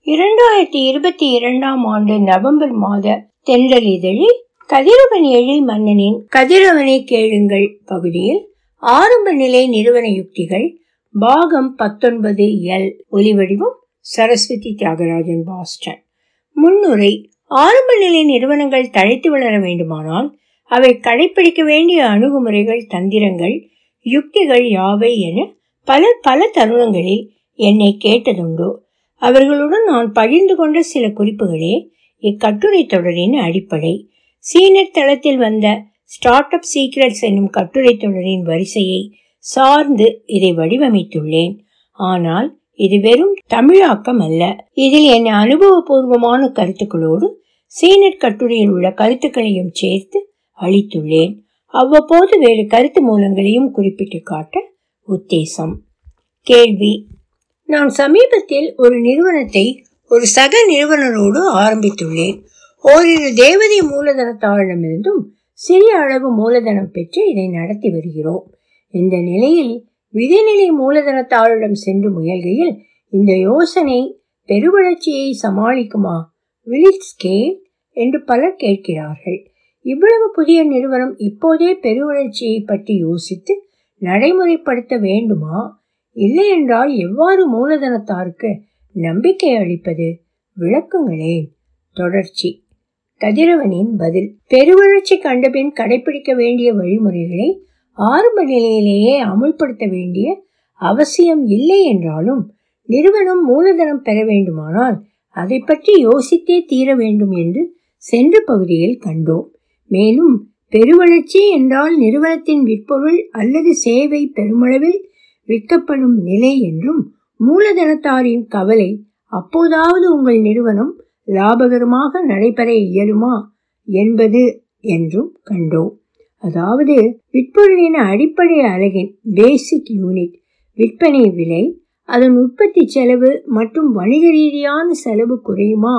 இரண்டாயிரத்தி இருபத்தி இரண்டாம் ஆண்டு நவம்பர் மாத தென்றல் இதழில் கதிரவன் எழில் மன்னனின் கதிரவனை கேளுங்கள் பகுதியில் ஆரம்ப நிலை நிறுவன யுக்திகள் பாகம் பத்தொன்பது எல் ஒலிவடிவம் சரஸ்வதி தியாகராஜன் பாஸ்டன் முன்னுரை ஆரம்ப நிலை நிறுவனங்கள் தழைத்து வளர வேண்டுமானால் அவை கடைபிடிக்க வேண்டிய அணுகுமுறைகள் தந்திரங்கள் யுக்திகள் யாவை என பலர் பல தருணங்களில் என்னை கேட்டதுண்டு அவர்களுடன் நான் பகிர்ந்து கொண்ட சில குறிப்புகளே இக்கட்டுரை தொடரின் அடிப்படை சீனர் தளத்தில் வந்த ஸ்டார்ட் அப் சீக்ரெட்ஸ் என்னும் கட்டுரை தொடரின் வரிசையை சார்ந்து இதை வடிவமைத்துள்ளேன் ஆனால் இது வெறும் தமிழாக்கம் அல்ல இதில் என் அனுபவபூர்வமான கருத்துக்களோடு சீனட் கட்டுரையில் உள்ள கருத்துக்களையும் சேர்த்து அளித்துள்ளேன் அவ்வப்போது வேறு கருத்து மூலங்களையும் குறிப்பிட்டு காட்ட உத்தேசம் கேள்வி நான் சமீபத்தில் ஒரு நிறுவனத்தை ஒரு சக நிறுவனரோடு ஆரம்பித்துள்ளேன் ஓரிரு தேவதை மூலதனத்தாரிடமிருந்தும் சிறிய அளவு மூலதனம் பெற்று இதை நடத்தி வருகிறோம் இந்த நிலையில் விதைநிலை மூலதனத்தாரிடம் சென்று முயல்கையில் இந்த யோசனை பெருவளர்ச்சியை சமாளிக்குமா வில் ஸ்கேல் என்று பலர் கேட்கிறார்கள் இவ்வளவு புதிய நிறுவனம் இப்போதே பெருவளர்ச்சியை பற்றி யோசித்து நடைமுறைப்படுத்த வேண்டுமா இல்லை என்றால் எவ்வாறு மூலதனத்தாருக்கு நம்பிக்கை அளிப்பது விளக்குங்களேன் தொடர்ச்சி கதிரவனின் பதில் பெருவளர்ச்சி கண்டபின் கடைபிடிக்க வேண்டிய வழிமுறைகளை ஆரம்ப நிலையிலேயே அமுல்படுத்த வேண்டிய அவசியம் இல்லை என்றாலும் நிறுவனம் மூலதனம் பெற வேண்டுமானால் அதை பற்றி யோசித்தே தீர வேண்டும் என்று சென்ற பகுதியில் கண்டோம் மேலும் பெருவளர்ச்சி என்றால் நிறுவனத்தின் விற்பொருள் அல்லது சேவை பெருமளவில் விற்கப்படும் நிலை என்றும் மூலதனத்தாரின் கவலை அப்போதாவது உங்கள் நிறுவனம் லாபகரமாக நடைபெற இயலுமா என்பது என்றும் கண்டோம் அதாவது விற்பொருளின் அடிப்படை அலகின் பேசிக் யூனிட் விற்பனை விலை அதன் உற்பத்தி செலவு மற்றும் வணிக ரீதியான செலவு குறையுமா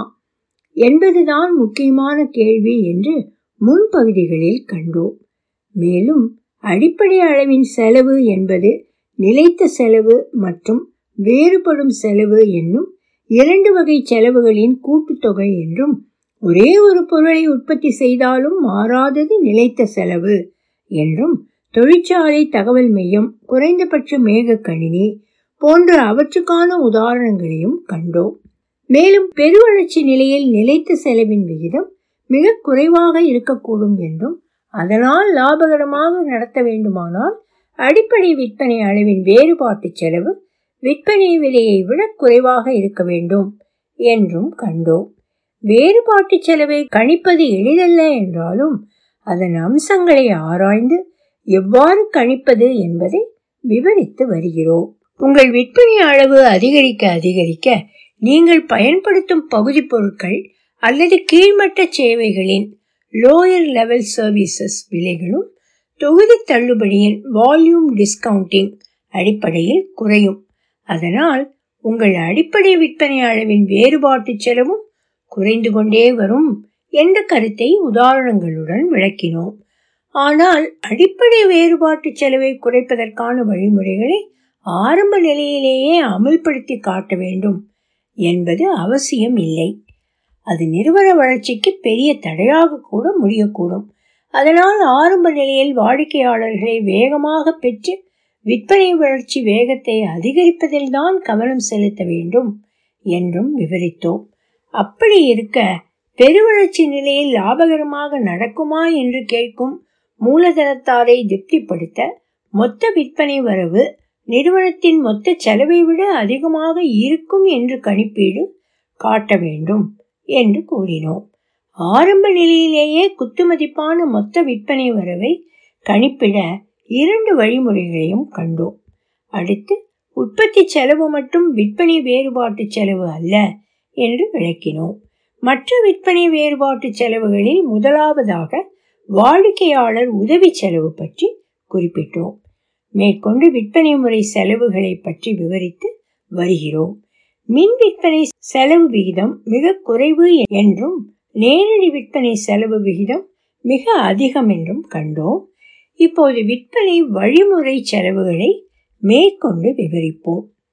என்பதுதான் முக்கியமான கேள்வி என்று முன்பகுதிகளில் கண்டோம் மேலும் அடிப்படை அளவின் செலவு என்பது நிலைத்த செலவு மற்றும் வேறுபடும் செலவு என்னும் இரண்டு வகை செலவுகளின் கூட்டுத்தொகை என்றும் ஒரே ஒரு பொருளை உற்பத்தி செய்தாலும் மாறாதது நிலைத்த செலவு என்றும் தொழிற்சாலை தகவல் மையம் குறைந்தபட்ச மேக கணினி போன்ற அவற்றுக்கான உதாரணங்களையும் கண்டோம் மேலும் பெருவளர்ச்சி நிலையில் நிலைத்த செலவின் விகிதம் மிக குறைவாக இருக்கக்கூடும் என்றும் அதனால் லாபகரமாக நடத்த வேண்டுமானால் அடிப்படை விற்பனை அளவின் வேறுபாட்டு செலவு விற்பனை விலையை விட குறைவாக இருக்க வேண்டும் என்றும் கண்டோம் வேறுபாட்டு செலவை கணிப்பது எளிதல்ல என்றாலும் அதன் அம்சங்களை ஆராய்ந்து எவ்வாறு கணிப்பது என்பதை விவரித்து வருகிறோம் உங்கள் விற்பனை அளவு அதிகரிக்க அதிகரிக்க நீங்கள் பயன்படுத்தும் பகுதி பொருட்கள் அல்லது கீழ்மட்ட சேவைகளின் லோயர் லெவல் சர்வீசஸ் விலைகளும் தொகுதி தள்ளுபடியின் வால்யூம் டிஸ்கவுண்டிங் அடிப்படையில் குறையும் அதனால் உங்கள் அடிப்படை விற்பனை அளவின் வேறுபாட்டு செலவும் குறைந்து கொண்டே வரும் என்ற கருத்தை உதாரணங்களுடன் விளக்கினோம் ஆனால் அடிப்படை வேறுபாட்டு செலவை குறைப்பதற்கான வழிமுறைகளை ஆரம்ப நிலையிலேயே அமல்படுத்தி காட்ட வேண்டும் என்பது அவசியம் இல்லை அது நிறுவன வளர்ச்சிக்கு பெரிய தடையாக கூட முடியக்கூடும் அதனால் ஆரம்ப நிலையில் வாடிக்கையாளர்களை வேகமாக பெற்று விற்பனை வளர்ச்சி வேகத்தை அதிகரிப்பதில் தான் கவனம் செலுத்த வேண்டும் என்றும் விவரித்தோம் அப்படி இருக்க பெருவளர்ச்சி நிலையில் லாபகரமாக நடக்குமா என்று கேட்கும் மூலதனத்தாரை திருப்திப்படுத்த மொத்த விற்பனை வரவு நிறுவனத்தின் மொத்த செலவை விட அதிகமாக இருக்கும் என்று கணிப்பீடு காட்ட வேண்டும் என்று கூறினோம் ஆரம்ப நிலையிலேயே குத்துமதிப்பான மொத்த விற்பனை வரவை கணிப்பிட இரண்டு வழிமுறைகளையும் கண்டோம் அடுத்து உற்பத்தி செலவு மட்டும் விற்பனை வேறுபாட்டு செலவு அல்ல என்று விளக்கினோம் மற்ற விற்பனை வேறுபாட்டு செலவுகளில் முதலாவதாக வாடிக்கையாளர் உதவி செலவு பற்றி குறிப்பிட்டோம் மேற்கொண்டு விற்பனை முறை செலவுகளை பற்றி விவரித்து வருகிறோம் மின் விற்பனை செலவு விகிதம் மிக குறைவு என்றும் நேரடி விற்பனை செலவு விகிதம் மிக அதிகம் என்றும் கண்டோம் இப்போது விற்பனை வழிமுறை செலவுகளை மேற்கொண்டு விவரிப்போம்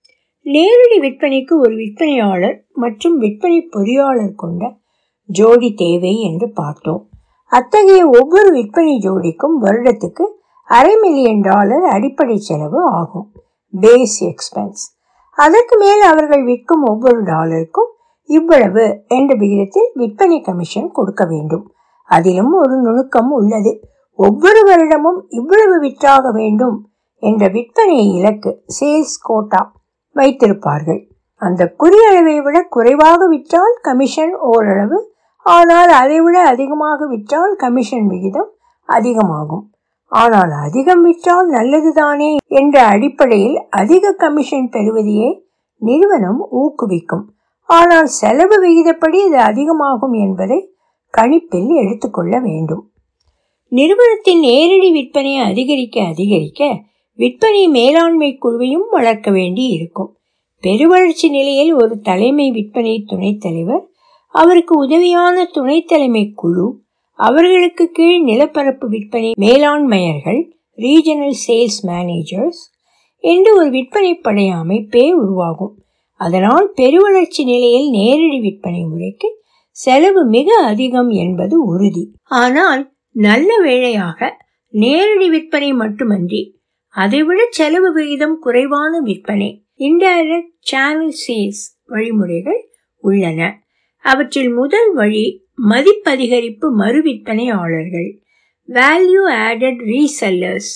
நேரடி விற்பனைக்கு ஒரு விற்பனையாளர் மற்றும் விற்பனை பொறியாளர் கொண்ட ஜோடி தேவை என்று பார்த்தோம் அத்தகைய ஒவ்வொரு விற்பனை ஜோடிக்கும் வருடத்துக்கு அரை மில்லியன் டாலர் அடிப்படை செலவு ஆகும் பேஸ் எக்ஸ்பென்ஸ் அதற்கு மேல் அவர்கள் விற்கும் ஒவ்வொரு டாலருக்கும் இவ்வளவு என்ற விகிதத்தில் விற்பனை கமிஷன் கொடுக்க வேண்டும் அதிலும் ஒரு நுணுக்கம் உள்ளது ஒவ்வொரு வருடமும் இவ்வளவு விற்றாக வேண்டும் என்ற விற்பனை இலக்கு சேல்ஸ் கோட்டா வைத்திருப்பார்கள் அந்த குறியளவை விட குறைவாக விற்றால் கமிஷன் ஓரளவு ஆனால் அதைவிட அதிகமாக விற்றால் கமிஷன் விகிதம் அதிகமாகும் ஆனால் அதிகம் விற்றால் நல்லதுதானே என்ற அடிப்படையில் அதிக கமிஷன் பெறுவதையே நிறுவனம் ஊக்குவிக்கும் ஆனால் செலவு விகிதப்படி இது அதிகமாகும் என்பதை கணிப்பில் எடுத்துக்கொள்ள வேண்டும் நிறுவனத்தின் நேரடி விற்பனையை அதிகரிக்க அதிகரிக்க விற்பனை மேலாண்மை குழுவையும் வளர்க்க வேண்டி இருக்கும் பெருவளர்ச்சி நிலையில் ஒரு தலைமை விற்பனை துணைத் தலைவர் அவருக்கு உதவியான துணைத் தலைமை குழு அவர்களுக்கு கீழ் நிலப்பரப்பு விற்பனை மேலாண்மையர்கள் ரீஜனல் சேல்ஸ் மேனேஜர்ஸ் என்று ஒரு விற்பனை படைய அமைப்பே உருவாகும் அதனால் பெருவளர்ச்சி நிலையில் நேரடி விற்பனை முறைக்கு செலவு மிக அதிகம் என்பது உறுதி ஆனால் நல்ல வேளையாக நேரடி விற்பனை மட்டுமன்றி அதைவிட செலவு விகிதம் குறைவான விற்பனை இன்டைரக்ட் சேனல் சேல்ஸ் வழிமுறைகள் உள்ளன அவற்றில் முதல் வழி மதிப்பதிகரிப்பு மறு விற்பனையாளர்கள் வேல்யூ ஆடட் ரீசெல்லர்ஸ்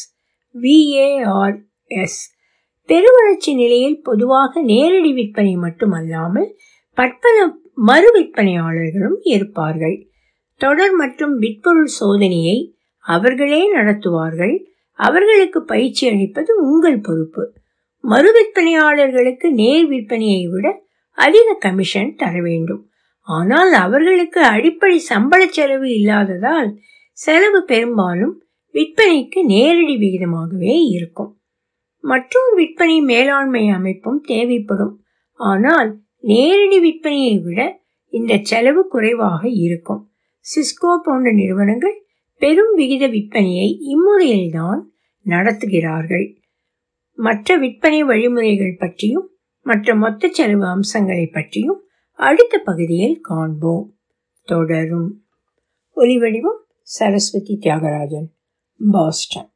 விஏஆர்எஸ் பெருவளர்ச்சி நிலையில் பொதுவாக நேரடி விற்பனை மட்டுமல்லாமல் பற்பல மறு விற்பனையாளர்களும் இருப்பார்கள் தொடர் மற்றும் விற்பொருள் சோதனையை அவர்களே நடத்துவார்கள் அவர்களுக்கு பயிற்சி அளிப்பது உங்கள் பொறுப்பு மறு விற்பனையாளர்களுக்கு நேர் விற்பனையை விட அதிக கமிஷன் தர வேண்டும் ஆனால் அவர்களுக்கு அடிப்படை சம்பள செலவு இல்லாததால் செலவு பெரும்பாலும் விற்பனைக்கு நேரடி விகிதமாகவே இருக்கும் மற்றொரு விற்பனை மேலாண்மை அமைப்பும் தேவைப்படும் ஆனால் நேரடி விற்பனையை விட இந்த செலவு குறைவாக இருக்கும் சிஸ்கோ போன்ற நிறுவனங்கள் பெரும் விகித விற்பனையை இம்முறையில்தான் நடத்துகிறார்கள் மற்ற விற்பனை வழிமுறைகள் பற்றியும் மற்ற மொத்த செலவு அம்சங்களை பற்றியும் அடுத்த பகுதியில் காண்போம் தொடரும் ஒலிவடிவம் சரஸ்வதி தியாகராஜன் பாஸ்டன்